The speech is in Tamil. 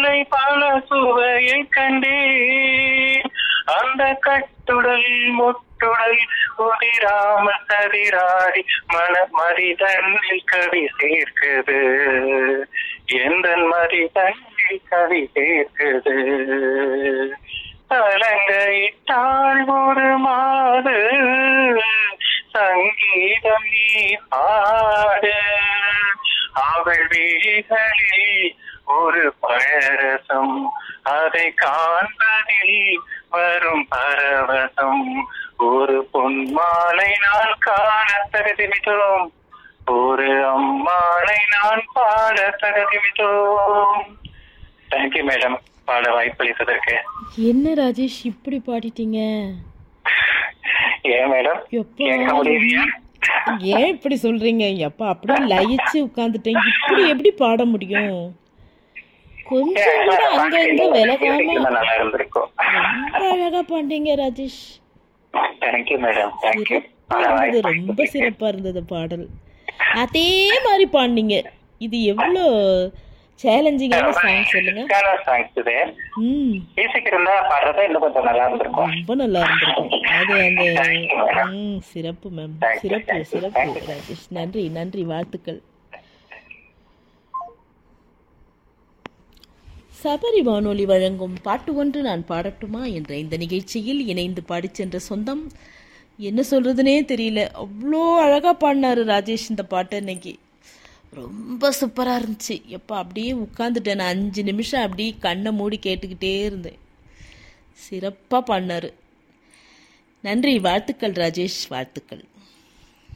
மாலை பல சுவையை கண்டேன் அந்த கட்டுடல் முட்டுடல் உதிராம சதிராடி மன மரிதன்னில் கவி சேர்க்குது எந்த மரிதன்னில் கவி சேர்க்குது அலங்கையிட்டாள் ஒரு மாது சங்கீதம் நீ பாடு அவள் விழிகளில் ஒரு பழரசம் அதை காண்பதில் வரும் பரவசம் ஒரு பொன்மாலை நான் காண தகுதிவிட்டோம் ஒரு அம்மாளை நான் பாட தகுதிவிட்டோம் தேங்க்யூ மேடம் பாட வாய்ப்பளித்ததற்கு என்ன ராஜேஷ் இப்படி பாடிட்டீங்க ஏன் மேடம் எப்பா கேட்க முடியலையா ஏன் இப்படி சொல்றீங்க எப்பா அப்படியே லயிச்சு உட்காந்துட்டேன் இப்படி எப்படி பாட முடியும் கொஞ்சம் கூட அங்கங்க விலகாம நல்லா இருந்திருக்கும் ரொம்ப அழகா பாண்டீங்க ராஜேஷ் தேங்க்யூ மேடம் தேங்க்யூ சிறப்பா இருந்தது ரொம்ப சிறப்பா இருந்தது பாடல் அதே மாதிரி பாடினீங்க இது எவ்வளோ சேலஞ்சிங்கான சாங் சொல்லுங்க சாங்ஸ் இது ம் மியூசிக் இருந்தா பாடுறது இன்னும் கொஞ்சம் நல்லா இருந்திருக்கும் ரொம்ப நல்லா இருந்திருக்கும் அது அந்த ம் சிறப்பு மேம் சிறப்பு சிறப்பு ராஜேஷ் நன்றி நன்றி வாழ்த்துக்கள் சபரி வானொலி வழங்கும் பாட்டு ஒன்று நான் பாடட்டுமா என்ற இந்த நிகழ்ச்சியில் இணைந்து பாடிச் சென்ற சொந்தம் என்ன சொல்றதுனே தெரியல அவ்வளோ அழகாக பாடினாரு ராஜேஷ் இந்த பாட்டை இன்னைக்கு ரொம்ப சூப்பராக இருந்துச்சு எப்போ அப்படியே உட்காந்துட்டேன் நான் அஞ்சு நிமிஷம் அப்படியே கண்ணை மூடி கேட்டுக்கிட்டே இருந்தேன் சிறப்பாக பாடினாரு நன்றி வாழ்த்துக்கள் ராஜேஷ் வாழ்த்துக்கள்